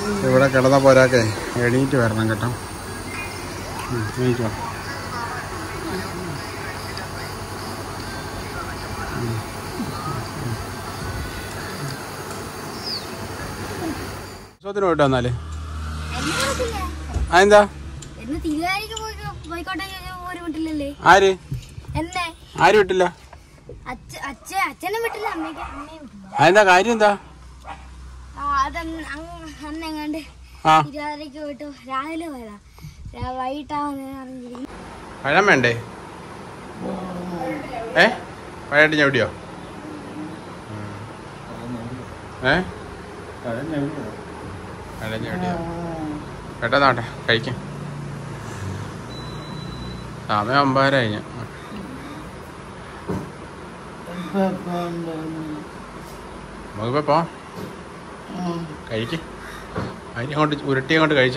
ഇവിടെ കിടന്ന പോരാക്കെ എണീറ്റ് വരണം കേട്ടോ ഉം, എണീറ്റ് വാ ഉത്സവത്തിന് പോയിട്ട് വന്നാലേ അതെന്താ എന്ന് തിരുവാരിക്ക് പോയി പോയിക്കോട്ടെ ഒരു വീട്ടിലല്ലേ ആര് എന്നെ ആര് വിട്ടില്ല അച്ഛ അച്ഛ അച്ഛനെ വിട്ടില്ല അമ്മയ്ക്ക് അമ്മയെ വിട്ടില്ല അതെന്താ കാര്യം എന്താ ആ അതന്ന് അന്ന് എങ്ങാണ്ട് ആ തിരുവാതിരക്ക് പോയിട്ട് രാവിലെ പോയതാ രാ- വൈകിട്ടാവുന്ന അറിഞ്ഞിരിക്കും പഴം വേണ്ടേ ഏ പഴമായിട്ട് ഞെവിടിയോ ഏ പഴം ഞെവിടിയോ പെട്ടെന്നാട്ടെ കഴിക്കാം സമയം ഒമ്പതര കഴിഞ്ഞ നമുക്കിപ്പോ പോ കഴിക്ക് അരി അങ്ങോട്ട് ഉരുട്ടി അങ്ങോട്ട് കഴിച്ച്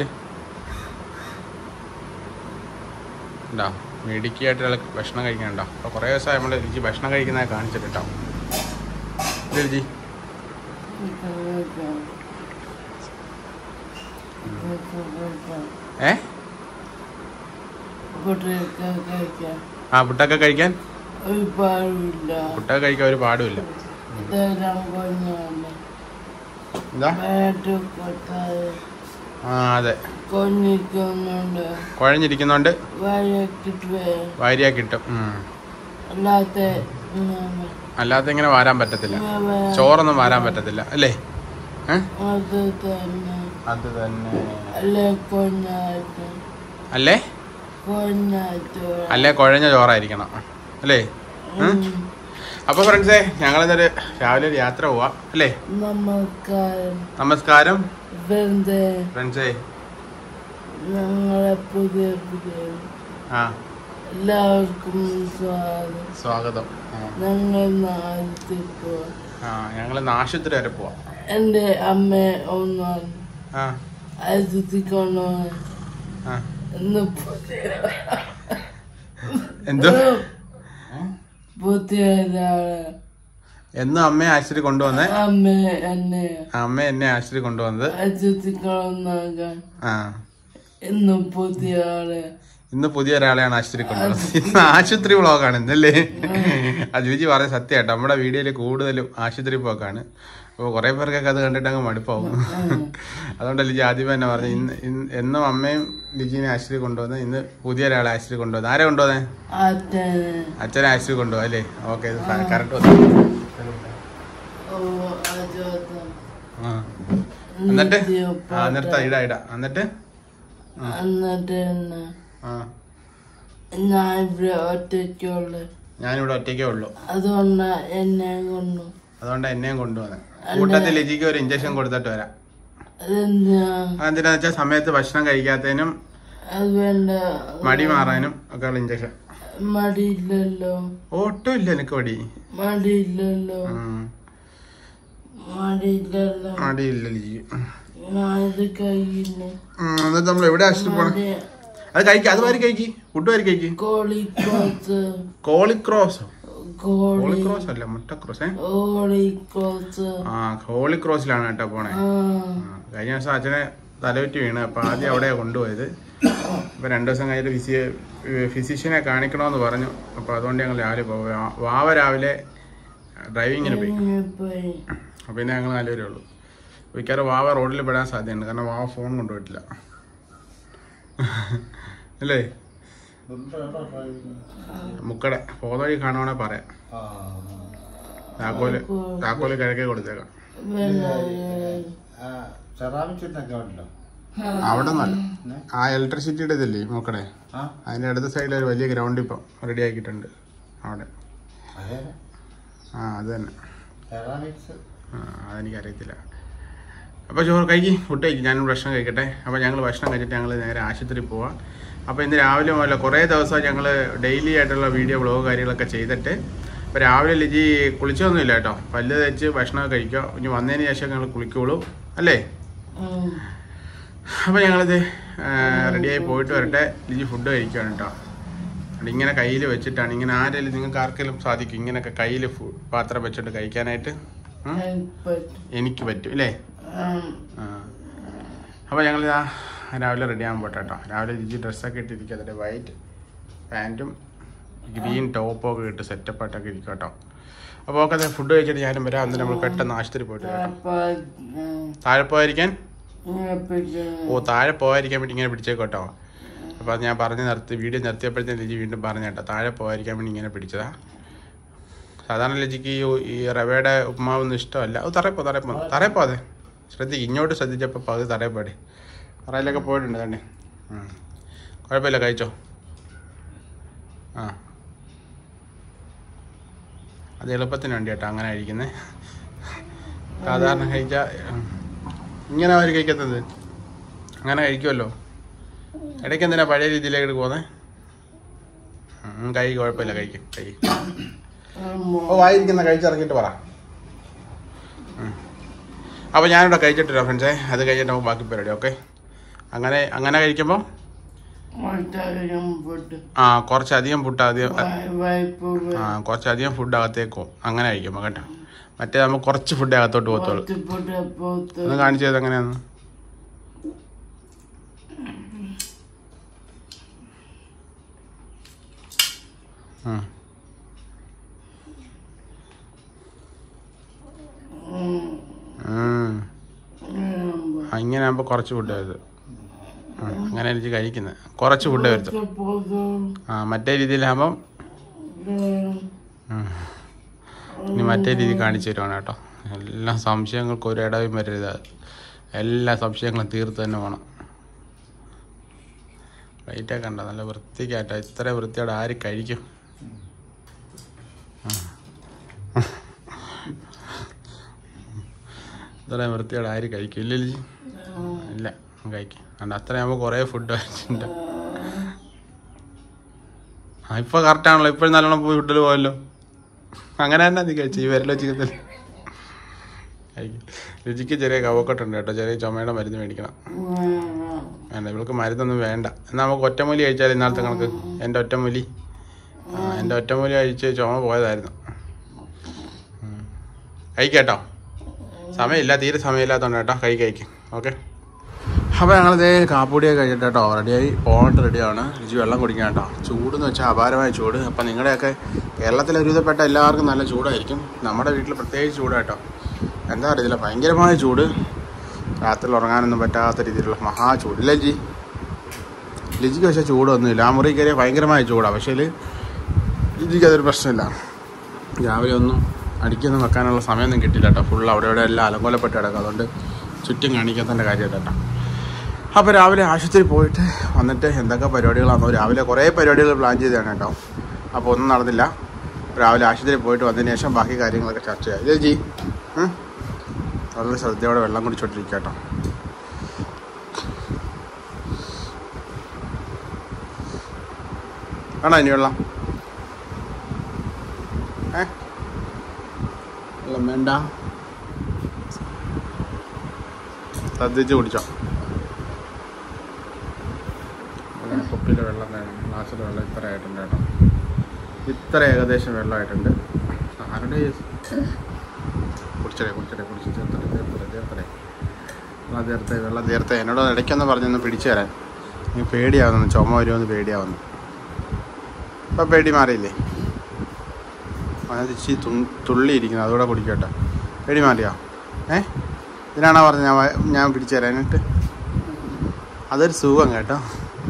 ഉണ്ടോ മിടുക്കിയായിട്ടുള്ള ഭക്ഷണം കഴിക്കണ്ടോ അപ്പോൾ കുറേ ദിവസമായി നമ്മൾ രുചി ഭക്ഷണം കഴിക്കുന്നത് കാണിച്ചിട്ട് കേട്ടോ ഇത് രുചി ഏ ആ പുട്ടൊക്കെ കഴിക്കാൻ ഒരുപാടില്ല പുട്ടൊക്കെ കഴിക്കാൻ ഒരു പാടുമില്ല ഇതെല്ലാം കൊഞ്ഞാണ് എന്താ വേട്ട് കൊത്താതെ ആ അതെ കൊഞ്ഞിക്കുന്നുണ്ട് കുഴഞ്ഞിരിക്കുന്നോണ്ട് വഴക്കിട്ട് വാരിയാ കിട്ടും ഉം. അല്ലാത്ത അല്ലാതെ ഇങ്ങനെ വാരാൻ പറ്റത്തില്ല ചോറൊന്നും വാരാൻ പറ്റത്തില്ല അല്ലേ ഏ? അത് തന്നെ അത് തന്നെ അല്ലെ കൊഞ്ഞാറ്റ് അല്ലേ കൊഞ്ഞാറ്റ് അല്ലേ കുഴഞ്ഞ ചോറായിരിക്കണം അല്ലേ ഉം? അപ്പൊ ഫ്രണ്ട്സേ ഞങ്ങളിന്നൊരു രാവിലെ ഒരു യാത്ര പോവാം അല്ലേ നമസ്കാരം നമസ്കാരം വെറുതെ ഫ്രണ്ട്സേ ഞങ്ങളെ പുതിയ പുതിയ ആ എല്ലാവർക്കും സ്വാഗതം സ്വാഗതം ആ. ഞങ്ങൾ നാട്ടിൽ പോവാം ആ ഞങ്ങൾ ആശുപത്രി വരെ പോവാം എൻ്റെ അമ്മ ഒന്നാം ആ അയച്ചിക്കൊണ്ടു ആ ഇന്ന് പുതിയ എന്തോ പുതിയ ഒരാള് എന്നും അമ്മയെ ആശുപത്രി കൊണ്ടുവന്നേ അമ്മ എന്നെ അമ്മ എന്നെ ആശുപത്രി കൊണ്ടുവന്നത് അയച്ചിക്കൊണ്ടാകാൻ ആ ഇന്ന് പുതിയ ആള് ഇന്ന് പുതിയ ഒരാളെയാണ് ആശുപത്രി കൊണ്ടുവന്നത് ഇന്ന് ആശുപത്രി വ്ളോഗാണ് ഇന്നല്ലേ അജുജി പറഞ്ഞ സത്യമായിട്ട് നമ്മുടെ വീഡിയോയിൽ കൂടുതലും ആശുപത്രി പോക്കാണ് അപ്പോൾ കുറേ പേർക്കൊക്കെ അത് കണ്ടിട്ട് അങ്ങ് മടുപ്പാവും അതുകൊണ്ട് ലിജി ആദ്യമേ തന്നെ പറഞ്ഞു ഇന്ന് ഇന്ന് എന്നും അമ്മയും ലിജിനെ ആശുപത്രി കൊണ്ടുവന്ന് ഇന്ന് പുതിയ ഒരാളെ ആശുപത്രി കൊണ്ടുവന്ന് ആരെ കൊണ്ടുവന്നേ അച്ഛന് അച്ഛനെ ആശുപത്രി കൊണ്ടുപോകാം അല്ലേ ഓക്കെ കറക്റ്റ് വന്നു ഓ അജോത്തം ആ എന്നിട്ട് ആ നിർത്താം ഇടാ ഇടാ എന്നിട്ട് എന്നിട്ട് തന്നെ ആ ഞാൻ ഇവിടെ ഒറ്റയ്ക്കുള്ളു ഞാനിവിടെ ഒറ്റയ്ക്കേ ഉള്ളൂ അതുകൊണ്ട് എന്നെ കൊണ്ടു അതുകൊണ്ട് എന്നെയും കൊണ്ടുവന്നത് കൂട്ടത്തിൽ ലിജിക്ക് ഒരു ഇഞ്ചക്ഷൻ കൊടുത്തിട്ട് വരാം അതെന്താ അതെന്തിനാ വെച്ചാൽ സമയത്ത് ഭക്ഷണം കഴിക്കാത്തതിനും അത് വേണ്ട മടി മാറാനും ഒക്കെ ഉള്ള ഇഞ്ചക്ഷൻ മടിയില്ലല്ലോ ഒട്ടും ഇല്ല എനിക്ക് മടി മടിയില്ലല്ലോ ഉം. മടിയില്ലല്ലോ മടിയില്ല ലിജി ഞാനിത് കഴിയുന്നു ഉം, എന്നിട്ട് നമ്മൾ എവിടെ ആശുപത്രി പോണം അത് കഴിക്കുക അത് വാരി കഴിക്കി ഫുഡ് വാരി കഴിക്കി കോളിക്കോസ് കോളിക്രോസ് കോളി കോളിക്രോസ് അല്ല മുട്ടക്രോസ് ഏ കോളിക്കോസ് ആ കോളിക്രോസിലാണ് കേട്ടോ പോണേ ആ ആ, കഴിഞ്ഞ ദിവസം അച്ഛനെ തലവറ്റി വീണ് അപ്പൊ ആദ്യം അവിടെ കൊണ്ടുപോയത് അപ്പൊ രണ്ടു ദിവസം കഴിഞ്ഞിട്ട് ഫിസിയ ഫിസിഷ്യനെ കാണിക്കണമെന്ന് പറഞ്ഞു അപ്പൊ അതുകൊണ്ട് ഞങ്ങൾ രാവിലെ പോയി വാ- വാവ രാവിലെ ഡ്രൈവിങ്ങിന് പോയി ഇങ്ങനെ പോയി അപ്പൊ പിന്നെ ഞങ്ങൾ നാലുപേരേ ഉള്ളൂ മിക്കവാറും വാവ റോഡിൽ പെടാൻ സാധ്യതയുണ്ട് കാരണം വാവ ഫോൺ കൊണ്ടുപോയിട്ടില്ല അല്ലേ മുക്കടെ പോകുന്ന വഴി കാണുവാണെ പറയാം താക്കോല് താക്കോല് കിഴക്കേ കൊടുത്തേക്കാം സെറാമിക്കിട്ടൊക്കെ ഉണ്ടല്ലോ അവിടെ നല്ല ആ ഇലക്ട്രിസിറ്റിയുടെ ഇതില്ലേ മുക്കടെ ആ അതിന്റെ അടുത്ത സൈഡിൽ ഒരു വലിയ ഗ്രൗണ്ട് ഇപ്പം റെഡി ആക്കിയിട്ടുണ്ട് അവിടെ അതെ ആ അത് തന്നെ സെറാമിക്സ് ആ അതെനിക്കറിയത്തില്ല അപ്പോൾ ചോറ് കഴിക്കി ഫുഡ് കഴിക്കും ഞാനും ഭക്ഷണം കഴിക്കട്ടെ അപ്പോൾ ഞങ്ങൾ ഭക്ഷണം കഴിച്ചിട്ട് ഞങ്ങൾ നേരെ ആശുപത്രി പോവാം അപ്പോൾ ഇന്ന് രാവിലെ മുതൽ കുറേ ദിവസം ഞങ്ങൾ ഡെയിലി ആയിട്ടുള്ള വീഡിയോ വ്ളോഗ് കാര്യങ്ങളൊക്കെ ചെയ്തിട്ട് അപ്പോൾ രാവിലെ ലിജി കുളിച്ചൊന്നുമില്ല കേട്ടോ പല്ല് തേച്ച് ഭക്ഷണമൊക്കെ കഴിക്കുക ഇനി വന്നതിന് ശേഷം ഞങ്ങൾ കുളിക്കുള്ളൂ അല്ലേ ഉം. അപ്പോൾ ഞങ്ങളിത് റെഡിയായി പോയിട്ട് വരട്ടെ ലിജി ഫുഡ് കഴിക്കുകയാണ് കേട്ടോ അതുകൊണ്ട് ഇങ്ങനെ കയ്യിൽ വെച്ചിട്ടാണ് ഇങ്ങനെ ആരെങ്കിലും നിങ്ങൾക്ക് ആർക്കെങ്കിലും സാധിക്കും ഇങ്ങനെയൊക്കെ കയ്യിൽ പാത്രം വെച്ചിട്ട് കഴിക്കാനായിട്ട് ഉം? എനിക്ക് പറ്റും. എനിക്ക് പറ്റും അല്ലേ ഉം. ആ. അപ്പോൾ ഞങ്ങൾ ഇതാ രാവിലെ റെഡി ആകാൻ പോട്ടെ കേട്ടോ രാവിലെ ജിജി ഡ്രസ്സൊക്കെ ഇട്ടിരിക്കുക അതിൻ്റെ വൈറ്റ് പാൻറ്റും ഗ്രീൻ ടോപ്പും ഒക്കെ ഇട്ട് സെറ്റപ്പ് ആയിട്ടൊക്കെ ഇരിക്കും കേട്ടോ അപ്പോൾ ഒക്കെ ഫുഡ് കഴിച്ചിട്ട് ഞാനും വരാം എന്നിട്ട് നമ്മൾ പെട്ടെന്ന് ആശുപത്രി പോയിട്ട് വരാം അപ്പൊ താഴെ പോയിരിക്കാൻ പിന്നെ ഓ താഴെ പോകാതിരിക്കാൻ വേണ്ടി ഇങ്ങനെ പിടിച്ചേക്കോ കേട്ടോ അപ്പോൾ അത് ഞാൻ പറഞ്ഞ് നിർത്തി വീഡിയോ നിർത്തിയപ്പോഴത്തേന് ലിജി വീണ്ടും പറഞ്ഞു കേട്ടോ താഴെ പോകാതിരിക്കാൻ വേണ്ടി ഇങ്ങനെ പിടിച്ചതാ സാധാരണ ലിജിക്ക് ഈ ഈ റവയുടെ ഉപ്മാവൊന്നും ഇഷ്ടമല്ല അത് തറയപ്പോ തറയപ്പോ തറയപ്പോ അതെ ശ്രദ്ധിക്കും ഇങ്ങോട്ട് ശ്രദ്ധിച്ചപ്പോൾ പകുതി തറയപ്പാടി തറയിലൊക്കെ പോയിട്ടുണ്ട് തന്നെ കുഴപ്പമില്ല കഴിച്ചോ ആ അത് എളുപ്പത്തിന് വേണ്ടി കേട്ടോ അങ്ങനെ കഴിക്കുന്നത് സാധാരണ കഴിച്ചാൽ ഇങ്ങനെ അവർ കഴിക്കുന്നത് അങ്ങനെ കഴിക്കുമല്ലോ ഇടയ്ക്ക് എന്തിനാ പഴയ രീതിയിലേക്ക് പോകുന്നത് കഴി കുഴപ്പമില്ല കഴിക്കും കഴി ഓ വായിരിക്കുന്ന കഴിച്ചിറങ്ങിയിട്ട് പറ ഉം. അപ്പോൾ ഞാനിവിടെ കഴിച്ചിട്ടില്ല ഫ്രണ്ട്സേ അത് കഴിഞ്ഞിട്ട് നമുക്ക് ബാക്കി പരിപാടി ഓക്കെ അങ്ങനെ അങ്ങനെ കഴിക്കുമ്പോൾ മറ്റധികം ഫുഡ് ആ കുറച്ചധികം ഫുഡ് അധികം വൈപ്പ് ആ കുറച്ചധികം ഫുഡ് അകത്തേക്ക് പോകും അങ്ങനെ കഴിക്കുമ്പോൾ കേട്ടോ മറ്റേ നമുക്ക് കുറച്ച് ഫുഡ് അകത്തോട്ട് പോകത്തുള്ളൂ കുറച്ച് ഫുഡ് പോത്ത് ഒന്ന് കാണിച്ചു തരുന്നത് എങ്ങനെയാന്ന് ഉം. ഉം. ആ, ഇങ്ങനെ ആകുമ്പോൾ കുറച്ച് ഫുഡ് വരുത് അങ്ങനെ എനിക്ക് കഴിക്കുന്നത് കുറച്ച് ഫുഡ് വരുത്തും പോത്ത് ആ മറ്റേ രീതിയിലാകുമ്പം ഉം. ഇനി മറ്റേ രീതി കാണിച്ചു തരുവാണ് കേട്ടോ എല്ലാ സംശയങ്ങൾക്കും ഒരു ഇടവും വരരുത് എല്ലാ സംശയങ്ങളും തീർത്ത് തന്നെ വേണം വൈറ്റൊക്കെ കണ്ടോ നല്ല വൃത്തിക്കാട്ടോ ഇത്ര വൃത്തിയോടെ ആര് കഴിക്കും ആ. ഇത്രയും വൃത്തിയോടെ ആര് കഴിക്കും ഇല്ല ലിജി? ഇല്ല കഴിക്കും അതുകൊണ്ട് അത്രയാകുമ്പോൾ കുറേ ഫുഡ് കഴിച്ചിട്ടുണ്ട് ആ ഇപ്പൊ കറക്റ്റ് ആണല്ലോ ഇപ്പോഴും നല്ലോണം പോയി ഫുഡിൽ പോയല്ലോ അങ്ങനെ തന്നെ നീ കഴിച്ചു ഈ വിരലോ ചിക്കത്തിൽ രുചിക്ക് ചെറിയ കവക്കെട്ടുണ്ട് കേട്ടോ ചെറിയ ചുമയുടെ മരുന്ന് മേടിക്കണം വേണ്ട ഇവൾക്ക് മരുന്നൊന്നും വേണ്ട എന്നാൽ നമുക്ക് ഒറ്റമൂലി കഴിച്ചാൽ ഇന്നാളത്തെ കണക്ക് എൻ്റെ ഒറ്റമൂലി ആ എൻ്റെ ഒറ്റമൂലി കഴിച്ച് ചുമ പോയതായിരുന്നു ഉം. കഴിക്കാട്ടോ സമയമില്ല തീരെ സമയമില്ലാത്തതുകൊണ്ട് കേട്ടോ കൈ കഴിക്കും ഓക്കെ അപ്പോൾ ഞങ്ങളിതേ കാപ്പൂടിയൊക്കെ കഴിച്ചിട്ട് കേട്ടോ റെഡിയായി പോകട്ട് റെഡിയാണ് രുചി വെള്ളം കുടിക്കാൻ കേട്ടോ ചൂടെന്ന് വെച്ചാൽ അപാരമായ ചൂട് അപ്പം നിങ്ങളുടെയൊക്കെ കേരളത്തിലെ ഒരുവിധപ്പെട്ട എല്ലാവർക്കും നല്ല ചൂടായിരിക്കും നമ്മുടെ വീട്ടിൽ പ്രത്യേകിച്ച് ചൂട് കേട്ടോ എന്താ അറിയില്ല ഭയങ്കരമായ ചൂട് രാത്രിയിൽ ഉറങ്ങാനൊന്നും പറ്റാത്ത രീതിയിലുള്ള മഹാ ചൂട് ഇല്ല ജി ലിജിക്ക് പക്ഷേ ചൂടൊന്നുമില്ല ആ മുറി കയറിയ ഭയങ്കരമായ ചൂടാണ് പക്ഷേ ലിജിക്ക് അതൊരു പ്രശ്നമില്ല രാവിലെ ഒന്നും അടിക്കൊന്നും വെക്കാനുള്ള സമയമൊന്നും കിട്ടില്ല കേട്ടോ ഫുൾ അവിടെ ഇവിടെ എല്ലാം അലങ്കോലപ്പെട്ട് കിടക്കും അതുകൊണ്ട് ചുറ്റും കാണിക്കാത്തതിൻ്റെ കാര്യം കേട്ടോ അപ്പോൾ രാവിലെ ആശുപത്രി പോയിട്ട് വന്നിട്ട് എന്തൊക്കെ പരിപാടികളാണോ രാവിലെ കുറേ പരിപാടികൾ പ്ലാൻ ചെയ്തതാണ് കേട്ടോ അപ്പോൾ ഒന്നും നടന്നില്ല രാവിലെ ആശുപത്രി പോയിട്ട് വന്നതിന് ശേഷം ബാക്കി കാര്യങ്ങളൊക്കെ ചർച്ച ചെയ്യാം ഇത് ജി ഉം? വളരെ ശ്രദ്ധയോടെ വെള്ളം കുടിച്ചോണ്ടിരിക്കുക കേട്ടോ വേണോ ഇനി വെള്ളം ഏ വെള്ളം വേണ്ട ശ്രദ്ധിച്ച് കുടിച്ചോ അങ്ങനെ കുപ്പിയിലെ വെള്ളം വേണം ഗ്ലാസ്സിലെ വെള്ളം ഇത്ര ആയിട്ടുണ്ട് കേട്ടോ ഇത്ര ഏകദേശം വെള്ളമായിട്ടുണ്ട് ആരുടെ കുടിച്ചടേ കുടിച്ചടേ കുടിച്ച് ചേർത്തടേ ചേർത്തടേ ചേർത്തടേ വെള്ളം ചേർത്തേ വെള്ളം ചേർത്തേ എന്നോട് ഇടയ്ക്കൊന്ന് പറഞ്ഞൊന്ന് പിടിച്ചു തരാൻ നീ പേടിയാവുന്നു ചുമ വരുമെന്ന് പേടിയാവുന്നു ഇപ്പം പേടി മാറിയില്ലേ അതിനകത്ത് ഇച്ചിരി തു തുള്ളിയിരിക്കുന്നു അതുകൂടെ കുടിക്കട്ടെ പേടി മാറിയോ ഏ ഇതിനാണോ പറഞ്ഞത് ഞാൻ വ- ഞാൻ പിടിച്ചു തരാനായിട്ട് അതൊരു സുഖം കേട്ടോ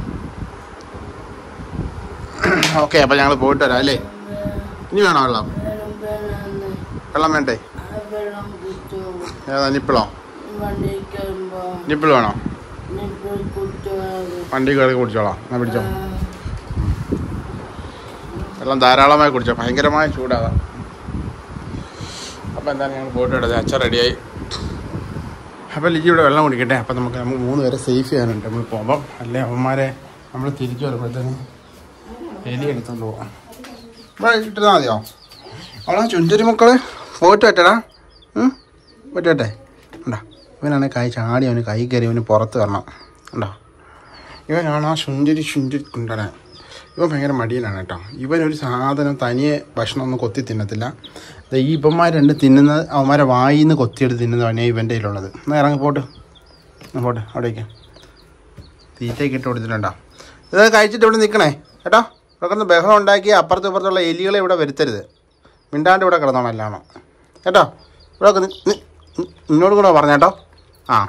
ഓക്കെ അപ്പം ഞങ്ങൾ പോയിട്ട് വരാം അല്ലേ ഇനി വേണോ വെള്ളം വെള്ളം വേണ്ടേ വെള്ളം കുടിച്ചു ഏതാ നിപ്പിളോ വണ്ടി കയറുമ്പോ നിപ്പിൾ വേണോ നിപ്പിൾ കുടിച്ചു വണ്ടി കയറി കുടിച്ചോളാം എന്നാ പിടിച്ചോ വെള്ളം ധാരാളമായി കുടിച്ചോ ഭയങ്കരമായ ചൂടാകാം അപ്പോൾ എന്തായാലും ഞങ്ങൾ പോയിട്ട് ഇടത് അച്ഛൻ റെഡിയായി അപ്പോൾ ലിജി ഇവിടെ വെള്ളം കുടിക്കട്ടെ അപ്പോൾ നമുക്ക് നമുക്ക് മൂന്ന് പേരെ സേഫ് ചെയ്യാനുണ്ട് നമ്മൾ പോകുമ്പം അല്ലേ അവന്മാരെ നമ്മൾ തിരിച്ചു വരുമ്പോഴത്തേനും എലി എടുത്തോണ്ട് പോവാം ഇവിടെ ഇട്ടിരുന്നാൽ മതിയോ അവളാ ചുഞ്ചരി മക്കളെ പോയിട്ട് പറ്റടാ പറ്റട്ടെ ഉണ്ടോ ഇവനാണെങ്കിൽ കൈ ചാടി അവന് കൈ കയറി അവന് പുറത്ത് വരണം ഉണ്ടോ ഇവനാണ് ആ ശുഞ്ചരി ശുഞ്ചരി കുണ്ടനെ ഇവൻ ഭയങ്കര മടിയനാണ് കേട്ടോ ഇവൻ ഒരു സാധനം തനിയെ ഭക്ഷണം ഒന്നും കൊത്തി തിന്നത്തില്ല ദേ ഈ ഇപ്പന്മാർ രണ്ട് തിന്നുന്നത് അവന്മാരെ വായിൽ നിന്ന് കൊത്തിയെടുത്ത് തിന്നുന്നതാണ് ഇവൻ്റെ കയ്യിലുള്ളത് എന്നാൽ ഇറങ്ങി പോട്ട് ആ, പോട്ടെ അവിടെ വയ്ക്കാം തീറ്റയൊക്കെ ഇട്ട് കൊടുത്തിട്ടുണ്ടോ ഇത് കഴിച്ചിട്ട് ഇവിടെ നിൽക്കണേ കേട്ടോ ഇവിടെ കിടന്ന് ബഹളം ഉണ്ടാക്കി അപ്പുറത്തും ഇപ്പുറത്തുള്ള എലികളെ ഇവിടെ വരുത്തരുത് മിണ്ടാണ്ട് ഇവിടെ കിടന്നോണം എല്ലാണോ കേട്ടോ ഇവിടെ ഒക്കെ നി- നി- നി- നിന്നോട് കൂടെ പറഞ്ഞേട്ടോ ആ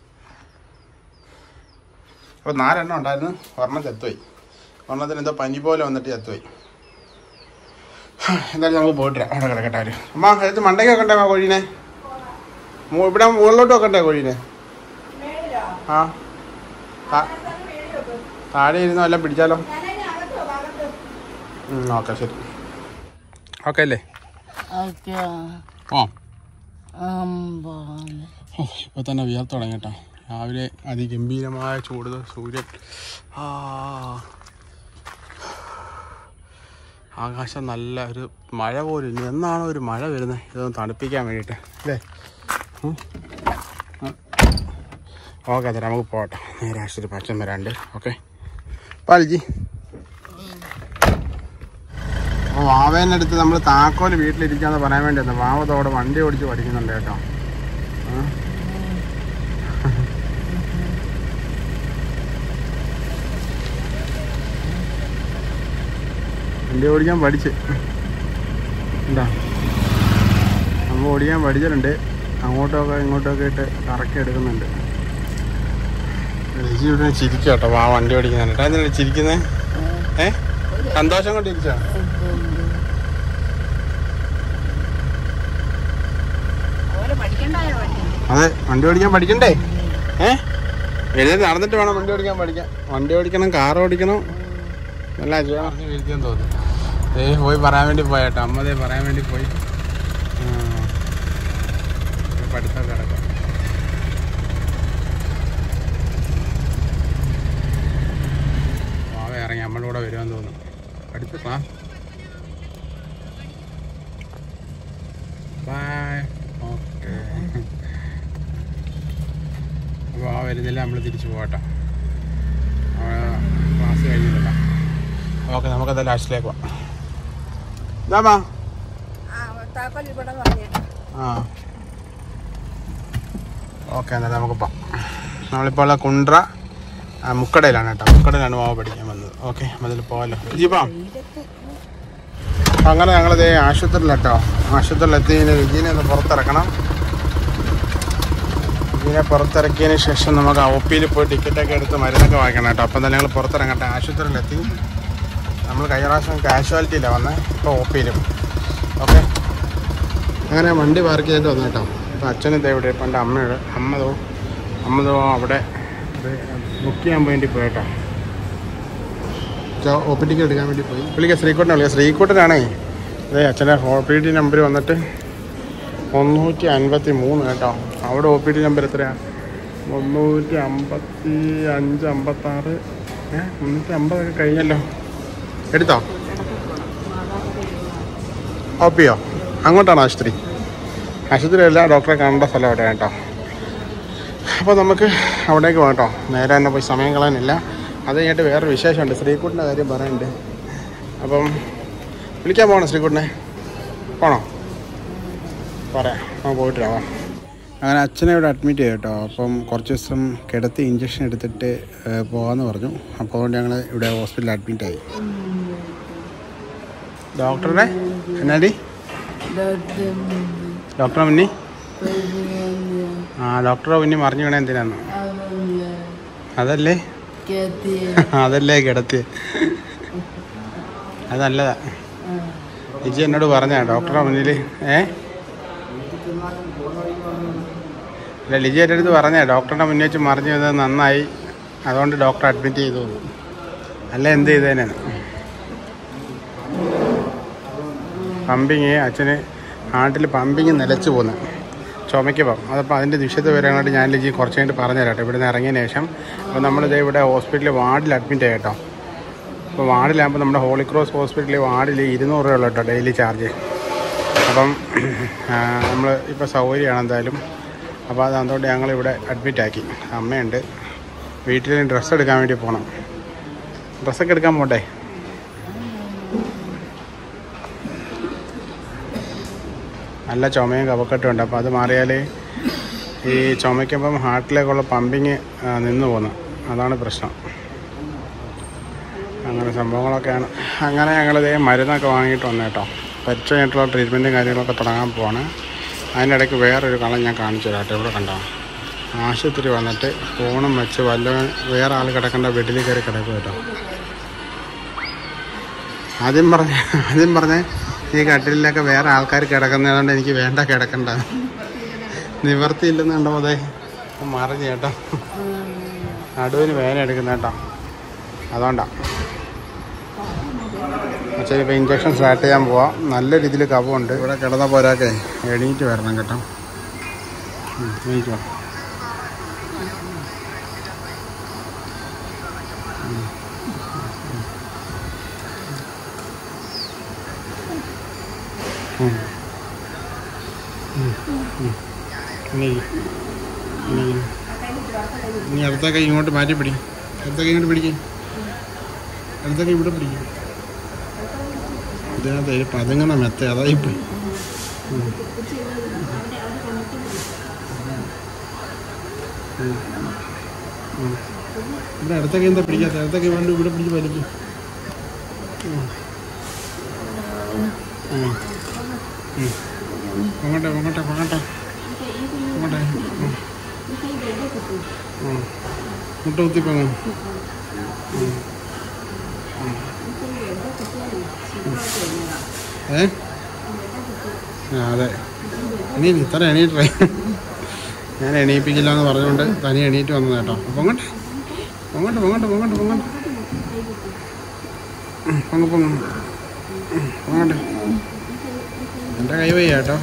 അപ്പോൾ നാലെണ്ണം ഉണ്ടായിരുന്നു ഒരെണ്ണം ചത്തുപോയി ഒരെണ്ണത്തിന് എന്തോ പനി പോലെ വന്നിട്ട് ചത്തുപോയി എന്തായാലും നമുക്ക് പോയിട്ട് വരാം. അവിടെ കിടക്കട്ടെ അവര് അമ്മ എടുത്ത് മണ്ടയ്ക്ക് വെക്കണ്ടേ അമ്മ കോഴീനെ മു- ഇവിടെ മുകളിലോട്ട് വെക്കണ്ടേ കോഴീനെ ആ താ- താഴെ ഇരുന്ന് വല്ലതും പിടിച്ചാലോ ഓക്കെ ശരി ഓക്കെ അല്ലേ ഒക്കെ ഓ അമ്പാണ് ഇപ്പോൾ തന്നെ വിയർത്ത് തുടങ്ങി കേട്ടോ രാവിലെ അതിഗംഭീരമായ ചൂട് സൂര്യൻ ആ ആകാശം നല്ല ഒരു മഴ പോലും ഇനി എന്നാണോ ഒരു മഴ വരുന്നത് ഇതൊന്ന് തണുപ്പിക്കാൻ വേണ്ടിയിട്ട് അല്ലേ ഓക്കെ തരാം നമുക്ക് പോകട്ടെ നേരെ ആശുപത്രി പച്ചൻ വരാണ്ട് ഓക്കെ പാലിജി അപ്പോൾ വാവേൻ്റെ അടുത്ത് നമ്മൾ താക്കോല് വീട്ടിലിരിക്കാന്ന് പറയാൻ വേണ്ടി വന്നു വാവതോടെ വണ്ടി ഓടിച്ച് പഠിക്കുന്നുണ്ട് കേട്ടോ ആ. വണ്ടി ഓടിക്കാൻ പഠിച്ച് എന്താ നമ്മൾ ഓടിക്കാൻ പഠിച്ചിട്ടുണ്ട് അങ്ങോട്ടൊക്കെ ഇങ്ങോട്ടൊക്കെ ഇട്ട് കറക്കി എടുക്കുന്നുണ്ട് ചേച്ചി ഇവിടെ ചിരിക്കും കേട്ടോ വാ വണ്ടി ഓടിക്കുന്നുണ്ട് കേട്ടോ എന്തിനാ ചിരിക്കുന്നേ ഏ സന്തോഷം കൊണ്ട് ഇരിച്ചാ അതെ വണ്ടി ഓടിക്കാൻ പഠിക്കണ്ടേ ഏ എഴുതി നടന്നിട്ട് വേണം വണ്ടി ഓടിക്കാൻ പഠിക്കാൻ വണ്ടി ഓടിക്കണം കാർ ഓടിക്കണം എല്ലാം ചെയ്യാൻ പറഞ്ഞു വീഴ്ത്തിയാൻ തോന്നുന്നു ഏ പോയി പറയാൻ വേണ്ടി പോയേട്ടോ അമ്മ ദേ പറയാൻ വേണ്ടി പോയി ആ. പഠിത്തം കിടക്കാം വാവ ഇറങ്ങി നമ്മുടെ കൂടെ വരുമെന്ന് തോന്നുന്നു അടുത്ത ക്ലാസ് ബൈ ഓക്കെ അപ്പോൾ ആ വരുന്നില്ല നമ്മൾ തിരിച്ചു പോകട്ടെ ക്ലാസ് കഴിഞ്ഞില്ല ഓക്കെ നമുക്കത് ലാസ്റ്റിലേക്ക് പോവാം ഇതാമാ ആ ഓക്കെ എന്നാൽ നമുക്ക് പോവാം നമ്മളിപ്പോൾ ഉള്ള കുണ്ട്ര ആ, മുക്കടയിലാണ് കേട്ടോ മുക്കടയിലാണ് മാവ് പഠിക്കാൻ വന്നത് ഓക്കെ അതിൽ പോകാമല്ലോ ജീപ്പാ അങ്ങനെ ഞങ്ങളിത് ആശുപത്രിയിലെട്ടോ ആശുപത്രിയിലെത്തി ഇനി വിജയനെ ഒന്ന് പുറത്തിറക്കണം വിജയനെ പുറത്തിറക്കിയതിന് ശേഷം നമുക്ക് ആ ഒ പിയിൽ പോയി ടിക്കറ്റൊക്കെ എടുത്ത് മരുന്നൊക്കെ വാങ്ങിക്കണം കേട്ടോ അപ്പം തന്നെ ഞങ്ങൾ പുറത്തിറങ്ങട്ടെ ആശുപത്രിയിലെത്തി നമ്മൾ കഴിഞ്ഞ പ്രാവശ്യം കാഷ്വാലിറ്റിയിലാണ് വന്നത് ഇപ്പോൾ ഒ പിയിലും ഓക്കെ അങ്ങനെ വണ്ടി പാർക്ക് ചെയ്തിട്ട് വന്നു കേട്ടോ അപ്പോൾ അച്ഛനും ഇതേ ഇവിടെ ഇപ്പം എൻ്റെ അമ്മയുടെ അമ്മതോ അമ്മതോ അവിടെ ബുക്ക് ചെയ്യാൻ വേണ്ടി പോയിട്ടോ ഒ പി ടിക്കറ്റ് എടുക്കാൻ വേണ്ടി പോയി വിളിക്കാം ശ്രീകുട്ടനെ വിളിക്കാം ശ്രീകുട്ടനാണേ അതെ അച്ഛൻ്റെ ഒ പി ഡി നമ്പർ വന്നിട്ട് മുന്നൂറ്റി അൻപത്തി മൂന്ന് കേട്ടോ അവിടെ ഒ പി ഡി നമ്പർ എത്രയാണ് മുന്നൂറ്റി അമ്പത്തി അഞ്ച് അമ്പത്താറ് ഏ മുന്നൂറ്റി അമ്പതൊക്കെ കഴിഞ്ഞല്ലോ എടുത്തോ ഒ പിയോ അങ്ങോട്ടാണോ ആശുപത്രി ആശുപത്രി അല്ല ഡോക്ടറെ കാണേണ്ട സ്ഥലം എവിടെയാണ് കേട്ടോ അപ്പോൾ നമുക്ക് അവിടേക്ക് പോകാം കേട്ടോ നേരെ തന്നെ പോയി സമയം കളയാനില്ല അത് കഴിഞ്ഞിട്ട് വേറൊരു വിശേഷമുണ്ട് ശ്രീകുട്ടിൻ്റെ കാര്യം പറയാനുണ്ട് അപ്പം വിളിക്കാൻ പോകണം ശ്രീകുട്ടിനെ പോണോ പറയാം നമുക്ക് പോയിട്ട് വരാം അങ്ങനെ അച്ഛനെ ഇവിടെ അഡ്മിറ്റ് ചെയ്തു കേട്ടോ അപ്പം കുറച്ച് ദിവസം കിടത്തി ഇഞ്ചക്ഷൻ എടുത്തിട്ട് ഏഹ്, പോകാമെന്ന് പറഞ്ഞു അപ്പോൾ അതുകൊണ്ട് ഞങ്ങൾ ഇവിടെ ഹോസ്പിറ്റലിൽ അഡ്മിറ്റ് ആയി ഡോക്ടറുടെ എന്നാടി ഡോക്ടറെ മുന്നി ആ ഡോക്ടറെ മുന്നി മറിഞ്ഞു വീണ എന്തിനാന്ന് അതല്ലേ അതല്ലേ കിടത്തി അത് നല്ലതാ ഇജി എന്നോട് പറഞ്ഞ ഡോക്ടറെ മുന്നിൽ ഏ അല്ല ലിജി എൻ്റെ അടുത്ത് പറഞ്ഞ ഡോക്ടറുടെ മുന്നിൽ വെച്ച് മറിഞ്ഞു വന്നത് നന്നായി അതുകൊണ്ട് ഡോക്ടർ അഡ്മിറ്റ് ചെയ്തു തന്നു. അല്ല എന്ത് ചെയ്തേനാണ് പമ്പിങ് അച്ഛന് ഹാർട്ടിൽ പമ്പിങ് നിലച്ചു പോന്ന് ചുമയ്ക്ക് പോകും അതപ്പോൾ അതിൻ്റെ വിഷയത്ത് വരാനായിട്ട് ഞാൻ ലിജി കുറച്ച് കഴിഞ്ഞിട്ട് പറഞ്ഞു തരാം കേട്ടോ ഇവിടുന്ന് ഇറങ്ങിയതിന് ശേഷം അപ്പോൾ നമ്മളിത് ഇവിടെ ഹോസ്പിറ്റലിൽ വാർഡിൽ അഡ്മിറ്റ് ആയി കേട്ടോ അപ്പോൾ വാർഡിലാകുമ്പോൾ നമ്മുടെ ഹോളി ക്രോസ് ഹോസ്പിറ്റലിൽ വാർഡിൽ ഇരുന്നൂറ് രൂപ ഉള്ളൂ കേട്ടോ ഡെയിലി ചാർജ് അപ്പം നമ്മൾ ഇപ്പോൾ സൗകര്യമാണ് എന്തായാലും അപ്പോൾ അത് അതുകൊണ്ട് ഞങ്ങളിവിടെ അഡ്മിറ്റ് ആക്കി അമ്മയുണ്ട് വീട്ടിൽ ഡ്രസ്സ് എടുക്കാൻ വേണ്ടി പോകണം ഡ്രസ്സൊക്കെ എടുക്കാൻ പോട്ടെ നല്ല ചുമയും കഫക്കെട്ടും ഉണ്ട് അപ്പോൾ അത് മാറിയാൽ ഈ ചുമയ്ക്കുമ്പം ഹാർട്ടിലേക്കുള്ള പമ്പിങ് നിന്ന് പോകുന്നു അതാണ് പ്രശ്നം അങ്ങനെ സംഭവങ്ങളൊക്കെയാണ് അങ്ങനെ ഞങ്ങളിതേ മരുന്നൊക്കെ വാങ്ങിയിട്ട് വന്നു കേട്ടോ പരിചയമായിട്ടുള്ള ട്രീറ്റ്മെൻറ്റും കാര്യങ്ങളൊക്കെ തുടങ്ങാൻ പോവാണ് അതിനിടയ്ക്ക് വേറൊരു കളം ഞാൻ കാണിച്ചു തരാം കേട്ടോ ഇവിടെ കണ്ടോ ആശുപത്രി വന്നിട്ട് ഫോണും വെച്ച് വല്ല വേറെ ആൾ കിടക്കേണ്ട ബെഡിൽ കയറി കിടക്കും കേട്ടോ ആദ്യം പറഞ്ഞ ആദ്യം പറഞ്ഞ ഈ കട്ടിലൊക്കെ വേറെ ആൾക്കാർ കിടക്കുന്നതുകൊണ്ട് എനിക്ക് വേണ്ട കിടക്കണ്ട നിവർത്തിയില്ലെന്ന് കണ്ടോ അതെ മറിഞ്ഞ് കേട്ടോ നടുവിന് വേദന എടുക്കുന്ന കേട്ടോ അതുകൊണ്ടാ പക്ഷേ ഇപ്പോൾ ഇഞ്ചക്ഷൻ സ്റ്റാർട്ട് ചെയ്യാൻ പോവാം നല്ല രീതിയിൽ കഫമുണ്ട് ഇവിടെ കിടന്നപ്പോൾ ഒരാൾക്ക് എണീറ്റ് വരണം കേട്ടോ ഉം, എണീറ്റ് വാ ഉം. ഉം, ഉം. എണീക്ക്. എണീക്ക്. ഇനി അടുത്ത കൈ ഇങ്ങോട്ട് മാറ്റി പിടി അടുത്ത കൈ ഇങ്ങോട്ട് പിടിക്കും അടുത്ത കൈ ഇവിടെ പിടിക്കും ഇതിനകത്ത് ഒരു പതുങ്ങണ മെത്ത അതായി പോയി ഉം. ഉം. ഉം. ഇവിടെ അടുത്ത കൈ എന്താ പിടിക്കാത്ത അടുത്ത കൈ വേണ്ട ഇവിടെ പിടിച്ച് വലിക്കും ഉം. ഉം. ഉം. പൊങ്ങട്ടെ പൊങ്ങട്ടെ പൊങ്ങട്ടെ പൊങ്ങട്ടെ ഉം. ഉം. മുട്ട കുത്തി പൊങ്ങും ഉം. ഉം. ഏ ആ അതെ എണീറ്റ് ഇത്ര എണീറ്റേ ഞാൻ എണീപ്പിക്കില്ല എന്ന് പറഞ്ഞുകൊണ്ട് തനി എണീറ്റ് വന്നത് കേട്ടോ പൊങ്ങട്ടെ പൊങ്ങട്ടെ പൊങ്ങട്ടെ പൊങ്ങട്ടെ പൊങ്ങട്ടെ ഉം, പൊങ്ങ് പൊങ്ങ് ഉം, പൊങ്ങട്ടെ എൻ്റെ കൈ വയ്യ കേട്ടോ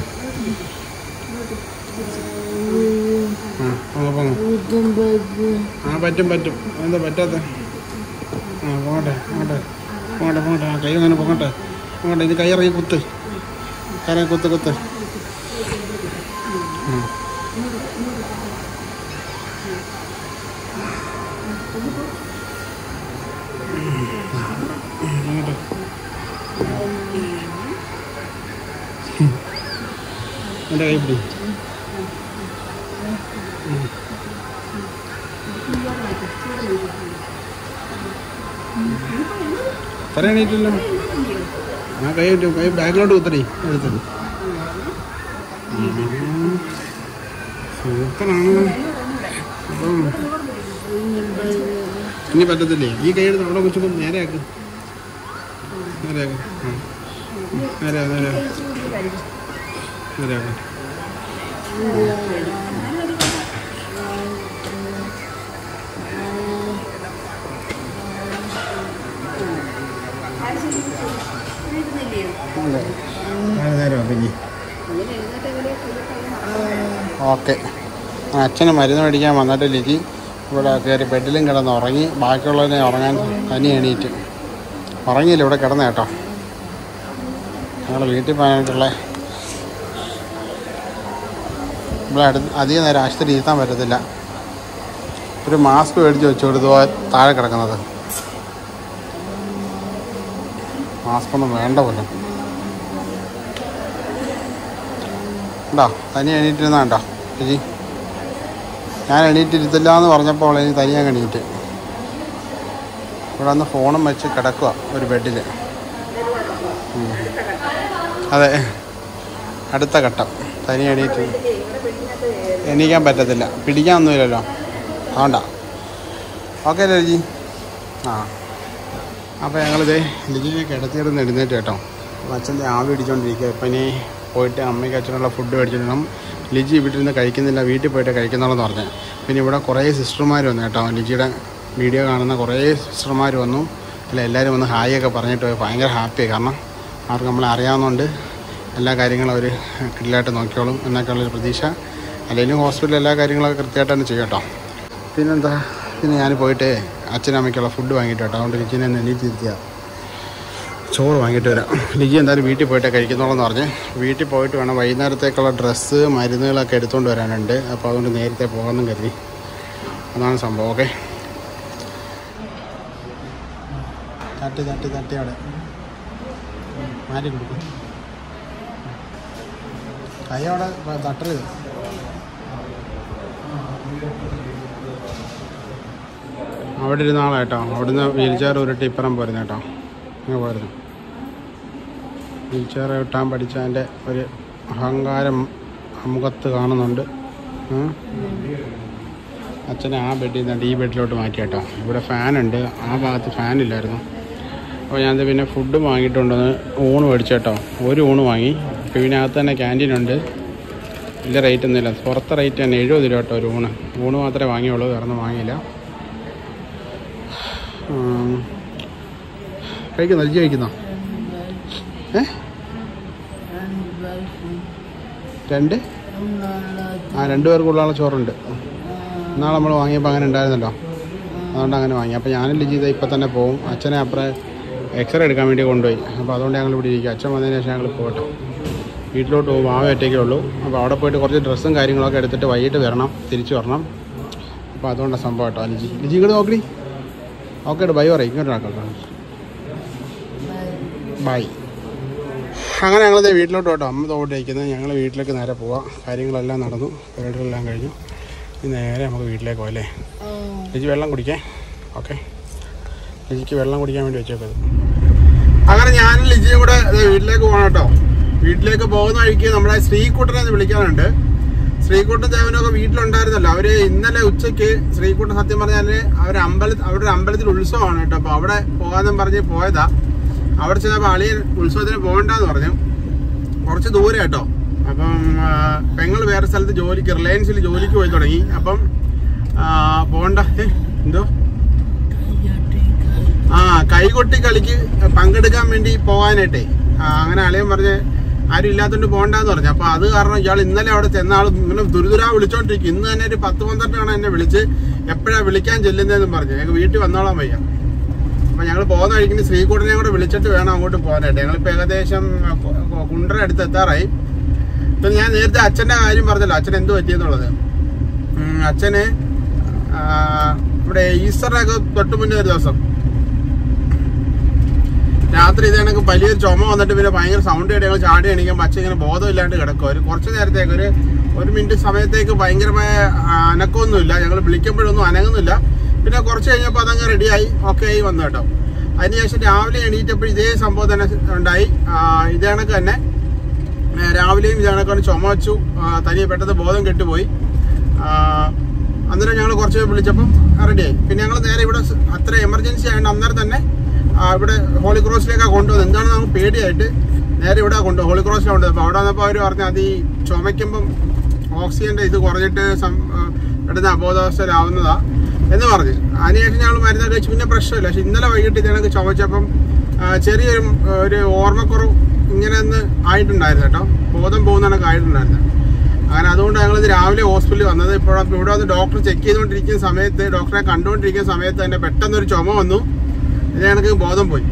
ആ പൊങ്ങ് പൊങ്ങ് ആ പറ്റും പറ്റും എന്താ പറ്റാത്ത ആ പോകട്ടെ പോകട്ടെ പോകട്ടെ പോകട്ടെ ആ കൈ അങ്ങനെ പോകട്ടെ പോകട്ടെ ഇത് കൈ ഇറങ്ങി കുത്ത് കൈ കുത്ത് കുത്ത് ഉം. പോകട്ടെ. എൻ്റെ കൈ പിടി തല എണീറ്റില്ല ആ കൈ ഇട്ടു കൈ ബാക്കിലോട്ട് കുത്തടി എടുത്തു സൂപ്പറാണ് അപ്പം ഇനി പറ്റത്തില്ലേ ഈ കൈ എടുത്ത് അവിടെ വെച്ചപ്പോൾ നേരെയാക്ക് നേരെയാക്ക് ആ നേരെ നേരെ നേരെയാക്ക് നേരെ പിന്നെ ഓക്കെ അച്ഛന് മരുന്ന് മേടിക്കാൻ വന്നിട്ട് ലിജി ഇവിടെ കയറി ബെഡിലും കിടന്ന് ഉറങ്ങി ബാക്കിയുള്ളതിനെ ഉറങ്ങാൻ തനി എണീറ്റ് ഉറങ്ങിയില്ല ഇവിടെ കിടന്ന കേട്ടോ ഞങ്ങൾ വീട്ടിൽ പോകാനായിട്ടുള്ള ഇവിടെ അടുത്ത് അധികം നേരം ആശുപത്രി ഇരുത്താൻ പറ്റത്തില്ല ഒരു മാസ്ക് മേടിച്ച് വെച്ചു കൊടുത്തു താഴെ കിടക്കുന്നത് മാസ്ക് ഒന്നും വേണ്ട പോലും ഉണ്ടോ തനി എണീറ്റിരുന്നാ ഉണ്ടോ ചേച്ചി ഞാൻ എണീറ്റിരുത്തില്ല എന്ന് പറഞ്ഞപ്പോൾ ഇനി തനിയാൻ എണീറ്റ് ഇവിടെ വന്ന് ഫോണും വെച്ച് കിടക്കുക ഒരു ബെഡിൽ അതെ അടുത്ത ഘട്ടം തനി എണീറ്റ് എണീക്കാൻ പറ്റത്തില്ല പിടിക്കാനൊന്നുമില്ലല്ലോ അതുകൊണ്ടാ ഓക്കെ അല്ലേ ലിജി ആ അപ്പോൾ ഞങ്ങളിത് ലിജിനെ കിടത്തിയിടുന്ന് എഴുന്നേറ്റ് കേട്ടോ അപ്പോൾ അച്ഛൻ്റെ ആവി പിടിച്ചുകൊണ്ടിരിക്കുക ഇപ്പം ഇനി പോയിട്ട് അമ്മയ്ക്ക് അച്ഛനുള്ള ഫുഡ് മേടിച്ചിടണം ലിജി ഇവിടെ ഇരുന്ന് കഴിക്കുന്നില്ല വീട്ടിൽ പോയിട്ട് കഴിക്കുന്നുള്ളെന്ന് പറഞ്ഞു പിന്നെ ഇവിടെ കുറേ സിസ്റ്റർമാർ വന്നു കേട്ടോ ലിജിയുടെ വീഡിയോ കാണുന്ന കുറേ സിസ്റ്റർമാർ വന്നു അല്ല എല്ലാവരും വന്ന് ഹായ് ഒക്കെ പറഞ്ഞിട്ട് പോയി ഭയങ്കര ഹാപ്പിയായി കാരണം അവർക്ക് നമ്മളെ അറിയാവുന്നതുകൊണ്ട് എല്ലാ കാര്യങ്ങളും അവർ കിടിലായിട്ട് നോക്കിയോളും എന്നൊക്കെയുള്ളൊരു പ്രതീക്ഷ അല്ലെങ്കിൽ ഹോസ്പിറ്റലിൽ എല്ലാ കാര്യങ്ങളൊക്കെ കൃത്യമായിട്ട് തന്നെ ചെയ്യും കേട്ടോ പിന്നെന്താ പിന്നെ ഞാൻ പോയിട്ട് അച്ഛനും അമ്മയ്ക്കുള്ള ഫുഡ് വാങ്ങിയിട്ട് കേട്ടോ അതുകൊണ്ട് ലിജിനെ ഒന്ന് എണീറ്റിരുത്തിയ ചോറ് വാങ്ങിയിട്ട് വരാം ലിജി എന്തായാലും വീട്ടിൽ പോയിട്ടേ കഴിക്കുന്നോളെന്ന് പറഞ്ഞ് വീട്ടിൽ പോയിട്ട് വേണം വൈകുന്നേരത്തേക്കുള്ള ഡ്രസ്സ് മരുന്നുകളൊക്കെ എടുത്തുകൊണ്ട് വരാനുണ്ട് അപ്പോൾ അതുകൊണ്ട് നേരത്തെ പോകാമെന്നും കരുതി അതാണ് സംഭവം ഓക്കെ തട്ടി തട്ടി തട്ടി അവിടെ മാറ്റി കൊടുക്കും കൈ അവിടെ തട്ടരുത് അവിടെ ഇരുന്ന ആളാ കേട്ടോ അവിടുന്ന് വീൽ ചെയർ ഉരുട്ടി ഇപ്പുറം പോരുന്നു കേട്ടോ അങ്ങനെ പോരുന്നു വീൽ ചെയർ കിട്ടാൻ പഠിച്ചതിൻ്റെ ഒരു അഹങ്കാരം മുഖത്ത് കാണുന്നുണ്ട് ഉം. അച്ഛനെ ആ ബെഡിൽ നിന്നിട്ട് ഈ ബെഡിലോട്ട് മാറ്റി കേട്ടോ ഇവിടെ ഫാനുണ്ട് ആ ഭാഗത്ത് ഫാനില്ലായിരുന്നു അപ്പോൾ ഞാനത് പിന്നെ ഫുഡ് വാങ്ങിയിട്ടുണ്ടെന്ന് ഊണ് മേടിച്ചു കേട്ടോ ഒരു ഊണ് വാങ്ങി ഇപ്പോൾ ഇതിനകത്ത് തന്നെ ക്യാൻറ്റീൻ ഉണ്ട് വലിയ റേറ്റ് ഒന്നുമില്ല പുറത്തെ റേറ്റ് തന്നെ എഴുപത് രൂപ കേട്ടോ ഒരു ഊണ് ഊണ് മാത്രമേ വാങ്ങിയുള്ളൂ വേറെ ഒന്നും വാങ്ങിയില്ല ഉം. കഴിക്കുന്നോ രുചി കഴിക്കുന്നോ ഏ രണ്ട് ആ രണ്ട് പേർക്കുള്ള ചോറുണ്ട് ഇന്നാളെ നമ്മൾ വാങ്ങിയപ്പോൾ അങ്ങനെ ഉണ്ടായിരുന്നല്ലോ അതുകൊണ്ട് അങ്ങനെ വാങ്ങി അപ്പോൾ ഞാനും ലിജിത ഇപ്പം തന്നെ പോകും അച്ഛനെ അപ്പുറം എക്സ്റേ എടുക്കാൻ വേണ്ടി കൊണ്ടുപോയി അപ്പോൾ അതുകൊണ്ട് ഞങ്ങൾ ഇവിടെ ഇരിക്കും അച്ഛൻ വന്നതിന് ശേഷം ഞങ്ങൾ പോകട്ടെ വീട്ടിലോട്ട് പോകും മാവ ഒറ്റയ്ക്കേ ഉള്ളൂ അപ്പോൾ അവിടെ പോയിട്ട് കുറച്ച് ഡ്രസ്സും കാര്യങ്ങളൊക്കെ എടുത്തിട്ട് വൈകിട്ട് വരണം തിരിച്ചു വരണം അപ്പോൾ അതുകൊണ്ടാണ് സംഭവം കേട്ടോ ലിജി ലിജി ഇങ്ങോട്ട് നോക്കടി ഓക്കെ ബൈ പറയും ഇങ്ങോട്ട് ആക്കട്ടോ ബൈ അങ്ങനെ ഞങ്ങൾ വീട്ടിലോട്ട് കേട്ടോ അമ്മ തോട്ട് ഇരിക്കുന്നത് ഞങ്ങൾ വീട്ടിലേക്ക് നേരെ പോവാം കാര്യങ്ങളെല്ലാം നടന്നു പരിപാടികളെല്ലാം കഴിഞ്ഞു ഇനി നേരെ നമുക്ക് വീട്ടിലേക്ക് പോകാം അല്ലേ ലിജി വെള്ളം കുടിക്കേ ഓക്കെ ലിജിക്ക് വെള്ളം കുടിക്കാൻ വേണ്ടി വെച്ചേക്കത് അങ്ങനെ ഞാനും ലിജിയും കൂടെ ദേ വീട്ടിലേക്ക് പോകണം കേട്ടോ വീട്ടിലേക്ക് പോകുന്ന വഴിക്ക് നമ്മുടെ ശ്രീകുട്ടനെ ഒന്ന് വിളിക്കാനുണ്ട് ശ്രീകുട്ടൻ ദേവനൊക്കെ വീട്ടിലുണ്ടായിരുന്നല്ലോ അവര് ഇന്നലെ ഉച്ചയ്ക്ക് ശ്രീകുട്ടൻ സത്യം പറഞ്ഞാല് അവർ അമ്പല അവരുടെ അമ്പലത്തിൽ ഉത്സവമാണ് കേട്ടോ അപ്പൊ അവിടെ പോകാന്നും പറഞ്ഞ് പോയതാ അവിടെ ചെന്നപ്പോൾ അളിയൻ ഉത്സവത്തിന് പോകണ്ടെന്ന് പറഞ്ഞു കുറച്ച് ദൂരെ കേട്ടോ അപ്പം ആ, പെങ്ങൾ വേറെ സ്ഥലത്ത് ജോലിക്ക് റിലയൻസിൽ ജോലിക്ക് പോയി തുടങ്ങി അപ്പം ആ, പോകണ്ട ഏ, എന്തോ ആ കൈകൊട്ടി കളിക്ക് പങ്കെടുക്കാൻ വേണ്ടി പോകാനായിട്ടേ ആ, അങ്ങനെ അളിയൻ പറഞ്ഞ് ആരും ഇല്ലാത്തോണ്ട് പോകണ്ടെന്ന് പറഞ്ഞു അപ്പൊ അത് കാരണം ഇയാൾ ഇന്നലെ അവിടെ ചെന്ന ആൾ ഇങ്ങനെ ദുരിതുരാ വിളിച്ചോണ്ടിരിക്കും ഇന്ന് തന്നെ ഒരു പത്ത് പന്ത്രണ്ട് തവണ എന്നെ വിളിച്ച് എപ്പോഴാ വിളിക്കാൻ ചെല്ലുന്നതെന്നും പറഞ്ഞു ഞങ്ങൾ വീട്ടിൽ വന്നോളാൻ വയ്യ അപ്പൊ ഞങ്ങൾ പോകുന്ന വഴിക്ക് ശ്രീകുട്ടനെ കൂടെ വിളിച്ചിട്ട് വേണം അങ്ങോട്ട് പോകാനായിട്ട് ഞങ്ങളിപ്പോ ഏകദേശം കു- കു- കുണ്ടറ അടുത്ത് എത്താറായി ഇപ്പൊ ഞാൻ നേരത്തെ അച്ഛന്റെ കാര്യം പറഞ്ഞല്ലോ അച്ഛൻ എന്ത് പറ്റിയെന്നുള്ളത് ഉം, അച്ഛന് ആ, ഇവിടെ ഈസ്റ്ററിനൊക്കെ തൊട്ട് മുന്നേ ഒരു ദിവസം രാത്രി ഇത് കണക്ക് വലിയൊരു ചുമ വന്നിട്ട് പിന്നെ ഭയങ്കര സൗണ്ട് കേട്ട് ഞങ്ങൾ ചാടി എണീക്കുമ്പോൾ അച്ഛൻ ഇങ്ങനെ ബോധമില്ലാണ്ട് കിടക്കും ഒരു കുറച്ച് നേരത്തേക്ക് ഒരു ഒരു മിനിറ്റ് സമയത്തേക്ക് ഭയങ്കരമായ ആ, അനക്കമൊന്നുമില്ല ഞങ്ങൾ വിളിക്കുമ്പോഴൊന്നും അനങ്ങുന്നില്ല പിന്നെ കുറച്ച് കഴിഞ്ഞപ്പോൾ അതങ്ങ് റെഡിയായി ഓക്കെ ആയി വന്നു കേട്ടോ അതിനുശേഷം രാവിലെ എണീറ്റപ്പോൾ ഇതേ സംഭവം തന്നെ ഉണ്ടായി ആ, ഇതേ കണക്ക് തന്നെ ഏ, രാവിലെയും ഇതേ കണക്കാണ് ചുമ വെച്ചു ആ, തനിയെ പെട്ടെന്ന് ബോധം കെട്ടുപോയി ആ, അന്നേരം ഞങ്ങൾ കുറച്ച് വിളിച്ചപ്പം റെഡിയായി പിന്നെ ഞങ്ങൾ നേരെ ഇവിടെ സ് അത്ര എമർജൻസി ആയതുകൊണ്ട് അന്നേരം തന്നെ ആ, ഇവിടെ ഹോളി ക്രോസിലേക്കാണ് കൊണ്ടുവന്നത് എന്താണെന്ന് നമുക്ക് പേടിയായിട്ട് നേരെ ഇവിടെ കൊണ്ടു ഹോളി ക്രോസിലാണ് കൊണ്ടുവന്നത് അപ്പോൾ അവിടെ വന്നപ്പോൾ അവർ പറഞ്ഞു അത് ഈ ചുമയ്ക്കുമ്പം ഓക്സിജൻ്റെ ഇത് കുറഞ്ഞിട്ട് സം ആ, ഇടുന്ന അബോധാവസ്ഥയിലാവുന്നതാ എന്ന് പറഞ്ഞു അതിനുശേഷം ഞങ്ങൾ മരുന്ന് കഴിച്ചു പിന്നെ പ്രശ്നമില്ല പക്ഷെ ഇന്നലെ വൈകിട്ട് ഇതിനൊക്കെ ചുമച്ചപ്പം ആ, ചെറിയൊരു ആ, ഒരു ഓർമ്മക്കുറവ് ഇങ്ങനെ ഒന്ന് ആയിട്ടുണ്ടായിരുന്നു കേട്ടോ ബോധം പോകുന്നതൊക്കെ ആയിട്ടുണ്ടായിരുന്നു അങ്ങനെ അതുകൊണ്ട് ഞങ്ങളിത് രാവിലെ ഹോസ്പിറ്റലിൽ വന്നത് ഇപ്പോൾ ഇവിടെ വന്ന് ഡോക്ടർ ചെക്ക് ചെയ്തുകൊണ്ടിരിക്കുന്ന സമയത്ത് ഡോക്ടറെ കണ്ടുകൊണ്ടിരിക്കുന്ന സമയത്ത് തന്നെ പെട്ടെന്നൊരു ചുമ വന്നു ഇത് എനിക്ക് ബോധം പോയി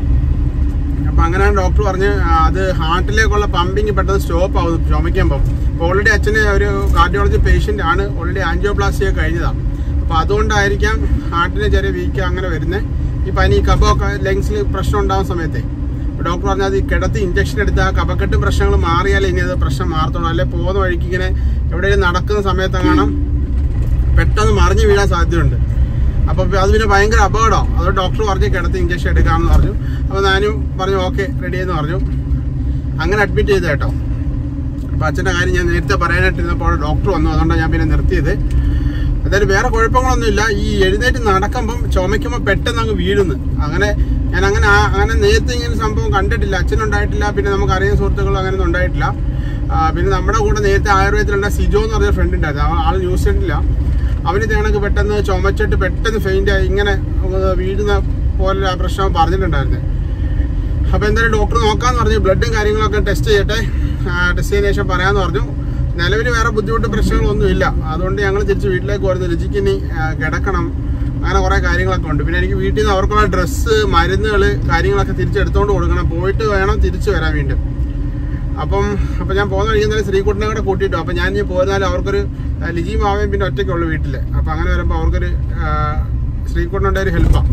അപ്പം അങ്ങനെയാണ് ഡോക്ടർ പറഞ്ഞ് ആ, അത് ഹാർട്ടിലേക്കുള്ള പമ്പിങ് പെട്ടെന്ന് സ്റ്റോപ്പ് ആവും ചുമയ്ക്കുമ്പം ഓൾറെഡി അച്ഛന് ഒരു കാർഡിയോളജി പേഷ്യൻ്റ് ആണ് ഓൾറെഡി ആൻജിയോപ്ലാസ്റ്റി ഒക്കെ കഴിഞ്ഞതാണ് അപ്പോൾ അതുകൊണ്ടായിരിക്കാം ഹാർട്ടിന് ചെറിയ വീക്ക് അങ്ങനെ വരുന്നത് ഈ പനി കഫമൊക്കെ ലങ്സിൽ പ്രശ്നം ഉണ്ടാകുന്ന സമയത്തെ ഡോക്ടർ പറഞ്ഞാൽ അത് ഈ കിടത്തി ഇഞ്ചക്ഷൻ എടുത്ത് ആ കഫക്കെട്ട് പ്രശ്നങ്ങൾ മാറിയാലേ ഇനി അത് പ്രശ്നം മാറത്തുള്ളൂ അല്ലെ പോകുന്ന വഴിക്ക് ഇങ്ങനെ എവിടെയെങ്കിലും നടക്കുന്ന സമയത്തെങ്ങാണം പെട്ടെന്ന് മറിഞ്ഞു വീഴാൻ സാധ്യതയുണ്ട് അപ്പോൾ അത് പിന്നെ ഭയങ്കര അപകടം അതുകൊണ്ട് ഡോക്ടർ പറഞ്ഞു കിടത്തി ഇഞ്ചക്ഷൻ എടുക്കാമെന്ന് പറഞ്ഞു അപ്പോൾ ഞാനും പറഞ്ഞു ഓക്കെ റെഡി എന്ന് പറഞ്ഞു അങ്ങനെ അഡ്മിറ്റ് ചെയ്ത് കേട്ടോ അപ്പോൾ അച്ഛൻ്റെ കാര്യം ഞാൻ നേരത്തെ പറയാനായിട്ടിരുന്നപ്പോൾ ഡോക്ടർ വന്നു അതുകൊണ്ടാണ് ഞാൻ പിന്നെ നിർത്തിയത് എന്തായാലും വേറെ കുഴപ്പങ്ങളൊന്നുമില്ല ഈ എഴുന്നേറ്റ് നടക്കുമ്പം ചുമയ്ക്കുമ്പോൾ പെട്ടെന്ന് അങ്ങ് വീഴുന്നു അങ്ങനെ ഞാൻ അങ്ങനെ ആ- അങ്ങനെ നേരത്തെ ഇങ്ങനെ സംഭവം കണ്ടിട്ടില്ല അച്ഛനുണ്ടായിട്ടില്ല പിന്നെ നമുക്ക് അറിയുന്ന സുഹൃത്തുക്കളും അങ്ങനെ ഒന്നും ഉണ്ടായിട്ടില്ല ആ, പിന്നെ നമ്മുടെ കൂടെ നേരത്തെ ആയുർവേദത്തിലുള്ള സിജോ എന്ന് പറഞ്ഞ ഫ്രണ്ട് ഉണ്ടായിരുന്നു ആ- ആൾ ന്യൂസിലൻഡില്ല അവന് ഇതേണക്ക് പെട്ടെന്ന് ചുമച്ചിട്ട് പെട്ടെന്ന് ഫെയിൻ്റ് ആയി ഇങ്ങനെ അങ്ങ് വീഴുന്ന പോലെ ആ പ്രശ്നം പറഞ്ഞിട്ടുണ്ടായിരുന്നു അപ്പോൾ എന്തായാലും ഡോക്ടർ നോക്കാന്ന് പറഞ്ഞു ബ്ലഡും കാര്യങ്ങളൊക്കെ ടെസ്റ്റ് ചെയ്യട്ടെ ടെസ്റ്റ് ചെയ്തതിനു ശേഷം പറയാമെന്ന് പറഞ്ഞു നിലവിൽ വേറെ ബുദ്ധിമുട്ട് പ്രശ്നങ്ങളൊന്നും ഇല്ല അതുകൊണ്ട് ഞങ്ങൾ തിരിച്ച് വീട്ടിലേക്ക് വരുന്നു രുചിക്ക് ഇനി ആ, കിടക്കണം അങ്ങനെ കുറേ കാര്യങ്ങളൊക്കെ ഉണ്ട് പിന്നെ എനിക്ക് വീട്ടിൽ നിന്ന് അവർക്കുള്ള ഡ്രസ്സ് മരുന്നുകൾ കാര്യങ്ങളൊക്കെ തിരിച്ചെടുത്തോണ്ട് കൊടുക്കണം പോയിട്ട് വേണം തിരിച്ചു വരാൻ വീണ്ടും അപ്പം അപ്പം ഞാൻ പോകുന്ന വഴി എന്തായാലും ശ്രീകുട്ടനെ കൂടെ കൂട്ടിയിട്ടു അപ്പം ഞാൻ ഇനി പോരുന്നാലും അവർക്കൊരു ആ, ലിജിയും മാവയും പിന്നെ ഒറ്റയ്ക്കുള്ളൂ വീട്ടിൽ അപ്പം അങ്ങനെ വരുമ്പോൾ അവർക്കൊരു ആ, ശ്രീകുട്ടനുടെ ഒരു ഹെൽപ്പാണ്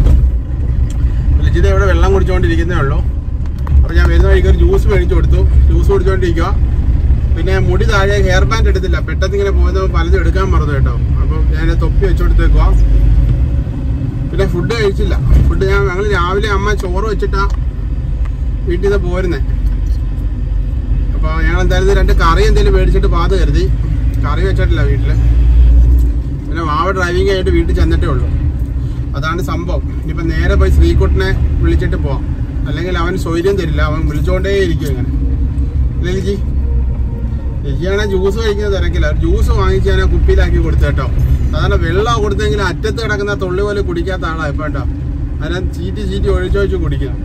ലിജിത ഇവിടെ വെള്ളം കുടിച്ചുകൊണ്ടിരിക്കുന്നേ ഉള്ളൂ അപ്പോൾ ഞാൻ വരുന്ന വഴിക്ക് ഒരു ജ്യൂസ് മേടിച്ചു കൊടുത്തു ജ്യൂസ് കുടിച്ചുകൊണ്ടിരിക്കുക പിന്നെ മുടി താഴെ ഹെയർ ബാൻഡ് എടുത്തില്ല പെട്ടെന്ന് ഇങ്ങനെ പോകുന്നത് പലതും എടുക്കാൻ മറന്നു കേട്ടോ അപ്പം ഞാൻ തൊപ്പി വെച്ചു കൊടുത്തേക്കുക പിന്നെ ഫുഡ് കഴിച്ചില്ല ഫുഡ് ഞാൻ ഞങ്ങൾ രാവിലെ അമ്മ ചോറ് വെച്ചിട്ടാ വീട്ടിൽ നിന്ന് പോരുന്നേ അപ്പോൾ ഞങ്ങൾ എന്തായാലും ഇത് രണ്ട് കറി എന്തെങ്കിലും മേടിച്ചിട്ട് പാത് കരുതി കറി വെച്ചിട്ടില്ല വീട്ടിൽ പിന്നെ മാവ ഡ്രൈവിംഗ് ആയിട്ട് വീട്ടിൽ ചെന്നിട്ടേ ഉള്ളൂ അതാണ് സംഭവം ഇനിയിപ്പോൾ നേരെ പോയി ശ്രീകുട്ടനെ വിളിച്ചിട്ട് പോവാം അല്ലെങ്കിൽ അവൻ സ്വൈര്യം തരില്ല അവൻ വിളിച്ചുകൊണ്ടേ ഇരിക്കും ഇങ്ങനെ ഇല്ലേ ലിജി ലിജിയാണെങ്കിൽ ജ്യൂസ് കഴിക്കുന്ന തിരക്കില്ല ജ്യൂസ് വാങ്ങിച്ച് ഞാൻ കുപ്പിയിലാക്കി കൊടുത്തു കേട്ടോ സാധാരണ വെള്ളം കൊടുത്തെങ്കിൽ അറ്റത്ത് കിടക്കുന്ന തൊള്ളി പോലെ കുടിക്കാത്ത ആളാണ് ഇപ്പം കേട്ടോ അതിനകത്ത് ചീറ്റി ചീറ്റി ഒഴിച്ചൊഴിച്ച് കുടിക്കണം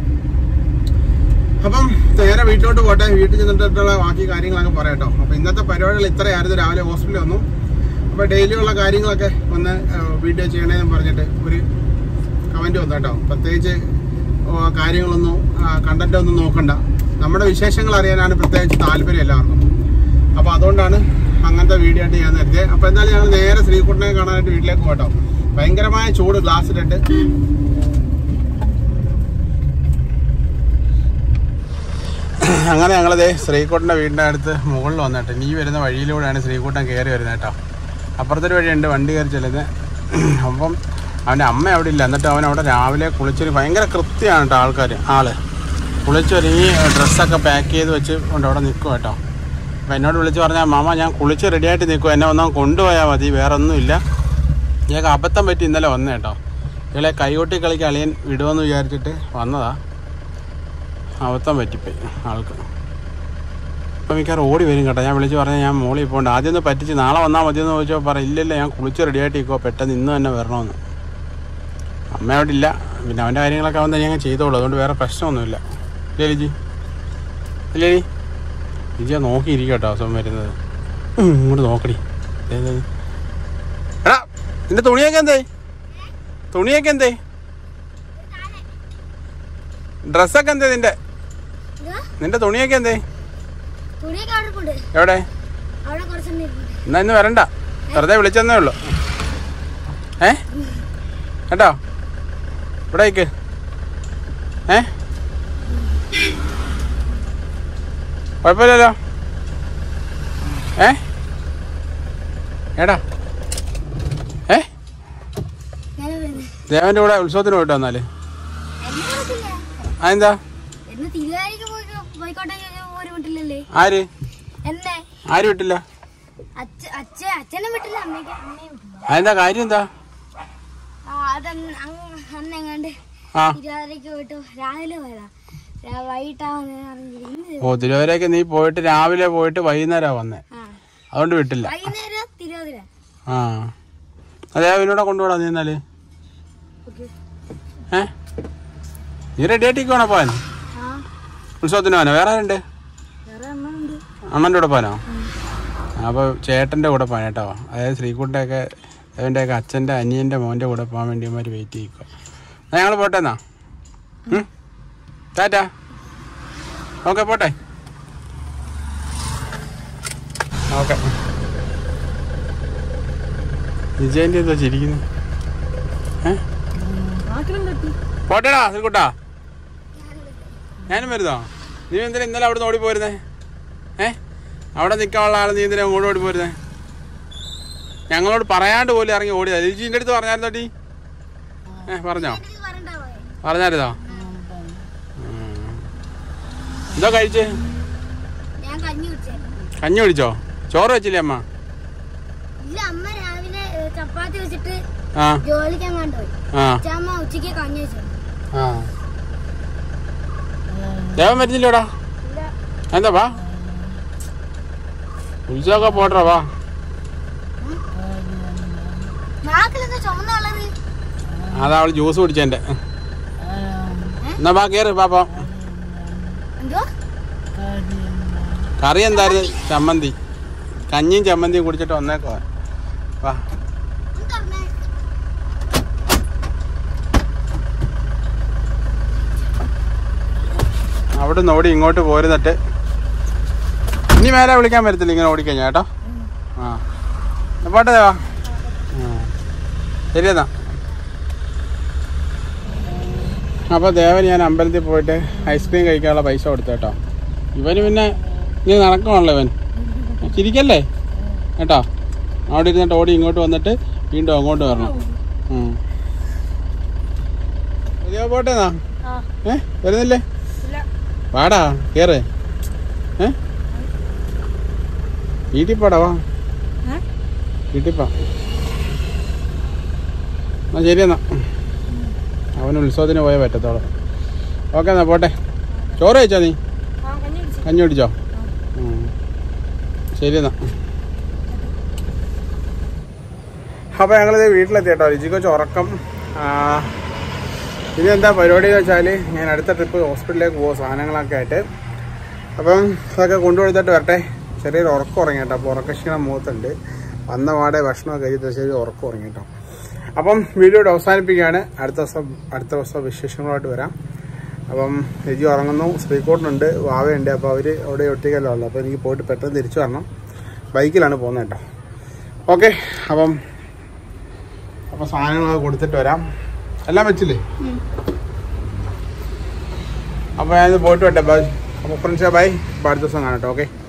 അപ്പം നേരെ വീട്ടിലോട്ട് പോട്ടെ വീട്ടിൽ ചെന്നിട്ടുള്ള ബാക്കി കാര്യങ്ങളൊക്കെ പറയാം കേട്ടോ അപ്പോൾ ഇന്നത്തെ പരിപാടികൾ ഇത്രയായിരുന്നു രാവിലെ ഹോസ്പിറ്റലിൽ വന്നു അപ്പോൾ ഡെയിലി ഉള്ള കാര്യങ്ങളൊക്കെ ഒന്ന് ആ, വീഡിയോ ചെയ്യണേന്ന് പറഞ്ഞിട്ട് ഒരു കമൻറ്റ് വന്നു കേട്ടോ പ്രത്യേകിച്ച് ഓ, കാര്യങ്ങളൊന്നും കണ്ടന്റ് ഒന്നും നോക്കണ്ട നമ്മുടെ വിശേഷങ്ങൾ അറിയാനാണ് പ്രത്യേകിച്ച് താല്പര്യം എല്ലാവർക്കും അപ്പോൾ അതുകൊണ്ടാണ് അങ്ങനത്തെ വീഡിയോ ആയിട്ട് ഞാൻ നിർത്തിയത് അപ്പോൾ എന്തായാലും ഞങ്ങൾ നേരെ ശ്രീകുട്ടനെ കാണാനായിട്ട് വീട്ടിലേക്ക് പോട്ടോ ഭയങ്കരമായ ചൂട് ഗ്ലാസ്സിലിട്ട് അങ്ങനെ ഞങ്ങളതേ ശ്രീകുട്ടൻ്റെ വീടിൻ്റെ അടുത്ത് മുകളിൽ വന്നിട്ട് നീ വരുന്ന വഴിയിലൂടെയാണ് ശ്രീകുട്ടൻ കയറി വരുന്നത് കേട്ടോ അപ്പുറത്തൊരു വഴിയുണ്ട് വണ്ടി കയറി ചെല്ലുന്നത് അപ്പം അവൻ്റെ അമ്മ അവിടെ ഇല്ല എന്നിട്ട് അവൻ അവിടെ രാവിലെ കുളിച്ചൊരു ഭയങ്കര കൃത്യമാണ് കേട്ടോ ആൾക്കാർ ആള് കുളിച്ചൊരുങ്ങി ഡ്രസ്സൊക്കെ പാക്ക് ചെയ്ത് വെച്ച് കൊണ്ട് അവിടെ നിൽക്കും കേട്ടോ അപ്പം എന്നോട് വിളിച്ച് പറഞ്ഞാൽ മാമ ഞാൻ കുളിച്ച് റെഡിയായിട്ട് നിൽക്കും എന്നെ ഒന്നും കൊണ്ടുപോയാൽ മതി വേറെ ഒന്നുമില്ല ഞങ്ങൾക്ക് അബദ്ധം പറ്റി ഇന്നലെ വന്നേ കേട്ടോ ഇയാളെ കൈകൊട്ടി കളിക്ക് അളിയൻ വിടുമെന്ന് വിചാരിച്ചിട്ട് വന്നതാ അബദ്ധം പറ്റിപ്പോയി ആൾക്ക് ഇപ്പം മിക്കവാറും ഓടി വരും കേട്ടോ ഞാൻ വിളിച്ച് പറഞ്ഞാൽ ഞാൻ മോളിൽ പോകണ്ട ആദ്യം ഒന്ന് പറ്റിച്ച് നാളെ വന്നാൽ മതിയെന്ന് ചോദിച്ചപ്പോൾ പറ ഇല്ലില്ല ഞാൻ കുളിച്ച് റെഡിയായിട്ട് ഇരിക്കുമോ പെട്ടെന്ന് ഇന്ന് തന്നെ വരണമെന്ന് അമ്മ അവിടെ ഇല്ല പിന്നെ അവൻ്റെ കാര്യങ്ങളൊക്കെ അവൻ തന്നെ ഞാൻ ചെയ്തോളൂ അതുകൊണ്ട് വേറെ പ്രശ്നമൊന്നുമില്ല ഇല്ലേ ലിജി ഇല്ലേ ലി? ലിജിയെ നോക്കിയിരിക്കും കേട്ടോ അസുഖം വരുന്നത് ഉം, ഇങ്ങോട്ട് നോക്കടി ദേ, ദേ. എടാ നിന്റെ തുണിയൊക്കെ എന്തേ തുണിയൊക്കെ എന്തേ ഡ്രസ്സൊക്കെ എന്തേ നിന്റെ ഇതാ, നിന്റെ തുണിയൊക്കെ എന്തേ തുണിയൊക്കെ അവിടെ കൊണ്ട് എവിടെ അവിടെ കുറച്ചെണ്ണം ഇരിപ്പുണ്ട്. എന്നാ ഇന്ന് വരണ്ട വെറുതെ വിളിച്ചെന്നേ ഉള്ളൂ ഏ കേട്ടോ ഇവിടെ നിൽക്ക് ഏ കുഴപ്പമില്ലല്ലോ ഏ ഏടാ ഏ ഞാൻ വരുന്നത്. ദേവന്റെ കൂടെ ഉത്സവത്തിന് പോയിട്ട് വന്നാല് എന്നെ വിളിച്ചില്ല. അതെന്താ എന്നെ തിരുവാരിക്ക് പോയി പോയിക്കോട്ടെ ഒരു വിട്ടില്ലല്ലേ ആര് എന്നെ ആര് വിട്ടില്ല അച്ഛ അച്ഛ അച്ഛനെ വിട്ടില്ല അമ്മയ്ക്ക് അമ്മയെ വിട്ടില്ല അതെന്താ കാര്യം എന്താ ആ അതന്ന് അന്നെങ്ങാണ്ട് ആ തിരുവാതിരക്ക് പോയിട്ട് രാവിലെ വരാം രാ- വൈകിട്ടാവുന്ന അറിഞ്ഞില്ല ഇന്ന് ഓ തിരുവരയ്ക്ക് നീ പോയിട്ട് രാവിലെ പോയിട്ട് വൈകുന്നേരമാണ് വന്നേ ആ അതുകൊണ്ട് വിട്ടില്ല വൈകുന്നേരം തിരുവാതിര ആ അതെ അവനോടെ കൊണ്ടുപോടാ നീ എന്നാല് ഓക്കെ ഏ നീ റെഡി ആയിട്ടിരിക്കണോ പോവാൻ ആ ഉത്സവത്തിന് പോകാനോ വേറെ ആരുണ്ട് വേറെ അമ്മയുണ്ട് അണ്ണൻ്റെ കൂടെ പോകാനോ അപ്പോൾ ചേട്ടൻ്റെ കൂടെ പോകാൻ കേട്ടോ അതായത് ശ്രീകുട്ടൻ്റെയൊക്കെ അവൻ്റെയൊക്കെ അച്ഛൻ്റെ അനിയൻ്റെ മോൻ്റെ കൂടെ പോകാൻ വേണ്ടി അവന്മാർ വെയിറ്റ് ചെയ്യിക്കുക എന്നാൽ ഞങ്ങൾ പോട്ടെ എന്നാ ഉം? ടാറ്റാ ഓക്കെ പോട്ടെ ഓക്കെ വിജയൻ്റെ എന്താ ചിരിക്കുന്നു ഏ പോട്ടേടാ ശ്രീകുട്ടാ ഞാനും വരുന്നോ നീ എന്തിനാ ഇന്നലെ അവിടെ നിന്ന് ഓടി പോരുന്നേ ഏ അവിടെ നിൽക്കാനുള്ള ആൾ നീ എന്തിനാ അങ്ങോട്ട് ഓടി പോരുന്നേ ഞങ്ങളോട് പറയാണ്ട് പോലും ഇറങ്ങി ഓടിയതാ ലിജിൻ്റെ അടുത്ത് പറഞ്ഞായിരുന്നോ ടീ ഏ പറഞ്ഞോ ഇത് പറയണ്ട പോയെ. പറഞ്ഞായിരുന്നോ ഉം. എന്തോ കഴിച്ച് ഞാൻ കഞ്ഞി കുടിച്ചായിരുന്നു കഞ്ഞി കുടിച്ചോ ചോറ് വെച്ചില്ലേ അമ്മ ഇല്ല അമ്മ രാവിലെ ഏ, ചപ്പാത്തി വെച്ചിട്ട് ആ ജോലിക്ക് അങ്ങാണ്ട് പോയി ആ അച്ഛമ്മ ഉച്ചയ്ക്ക് കഞ്ഞി വെച്ചു ആ ദേവൻ വരുന്നില്ലോടാ ഇല്ല എന്താ വാ ഉത്സവമൊക്കെ പോട്ടോ വാ നാക്കിലെന്താ ചുമന്നുള്ളത് അതാ അവള് ജ്യൂസ് കുടിച്ചെന്റെ എന്നാ വാ കേറ് പാപ്പ എന്തോ കറി എന്തായിരുന്നു ചമ്മന്തി കഞ്ഞിയും ചമ്മന്തിയും കുടിച്ചിട്ട് വന്നേക്കോ വാ എന്താ അവിടെ നിന്ന് ഓടി ഇങ്ങോട്ട് പോരുന്നിട്ട് ഇനി മേലെ വിളിക്കാൻ വരത്തില്ല ഇങ്ങനെ ഓടിക്കഴിഞ്ഞാ കേട്ടോ ആ എന്നാ പോട്ടെ ദേവാ ആ ശരി എന്നാ അപ്പോൾ ദേവൻ ഞാൻ അമ്പലത്തിൽ പോയിട്ട് ഐസ്ക്രീം കഴിക്കാനുള്ള പൈസ കൊടുത്തു കേട്ടോ ഇവന് പിന്നെ ഇനി നടക്കണല്ലോ ഇവൻ ചിരിക്കല്ലേ കേട്ടോ അവിടെ ഇരുന്നിട്ട് ഓടി ഇങ്ങോട്ട് വന്നിട്ട് വീണ്ടും അങ്ങോട്ട് വരണം ഉം. എന്നാ പോട്ടെ എന്നാ ആ ഏ വരുന്നില്ലേ ഇല്ല വാടാ കേറ് ഏ വീട്ടിൽ പോടാ വാ ഏ? വീട്ടിൽ പോ എന്നാ ശരി എന്നാ അവന് ഉത്സവത്തിന് പോയേ പറ്റത്തോളൂ ഓക്കെ എന്നാ പോട്ടെ ചോറ് കഴിച്ചോ നീ ആ കഞ്ഞി കുടിച്ചു കഞ്ഞി കുടിച്ചോ ഉം. ശരി എന്നാ അപ്പോൾ ഞങ്ങളിത് വീട്ടിലെത്തി കേട്ടോ രുചിക്കൊച്ച് ഉറക്കം ആ, ഇനി എന്താ പരിപാടി എന്ന് വെച്ചാൽ ഞാൻ അടുത്ത ട്രിപ്പ് ഹോസ്പിറ്റലിലേക്ക് പോകും സാധനങ്ങളൊക്കെ ആയിട്ട് അപ്പം അതൊക്കെ കൊണ്ടുകൊടുത്തിട്ട് വരട്ടെ ചെറിയൊരു ഉറക്കം ഉറങ്ങി കേട്ടോ അപ്പോൾ ഉറക്കക്ഷീണം മുഖത്തുണ്ട് വന്ന പാടെ ഭക്ഷണമൊക്കെ കഴിച്ചിട്ട് ശരി ഉറക്കം ഉറങ്ങി കേട്ടോ അപ്പം വീഡിയോയുടെ അവസാനിപ്പിക്കുകയാണ് അടുത്ത ദിവസം അടുത്ത ദിവസം വിശേഷങ്ങളായിട്ട് വരാം അപ്പം രജി ഉറങ്ങുന്നു സ്ത്രീക്കോട്ടിനുണ്ട് വാവയുണ്ട് അപ്പോൾ അവർ അവിടെ ഒറ്റയ്ക്കല്ലോ ഉള്ളു അപ്പോൾ എനിക്ക് പോയിട്ട് പെട്ടെന്ന് തിരിച്ചു വരണം ബൈക്കിലാണ് പോകുന്നത് കേട്ടോ ഓക്കെ അപ്പം അപ്പോൾ സാധനങ്ങളൊക്കെ കൊടുത്തിട്ട് വരാം എല്ലാം വെച്ചില്ലേ അപ്പോൾ ഞാനിത് പോയിട്ട് വരട്ടെ ബൈ അപ്പോൾ ഫ്രണ്ട്സ് ബൈ അപ്പോൾ അടുത്ത ദിവസം കാണാം കേട്ടോ ഓക്കെ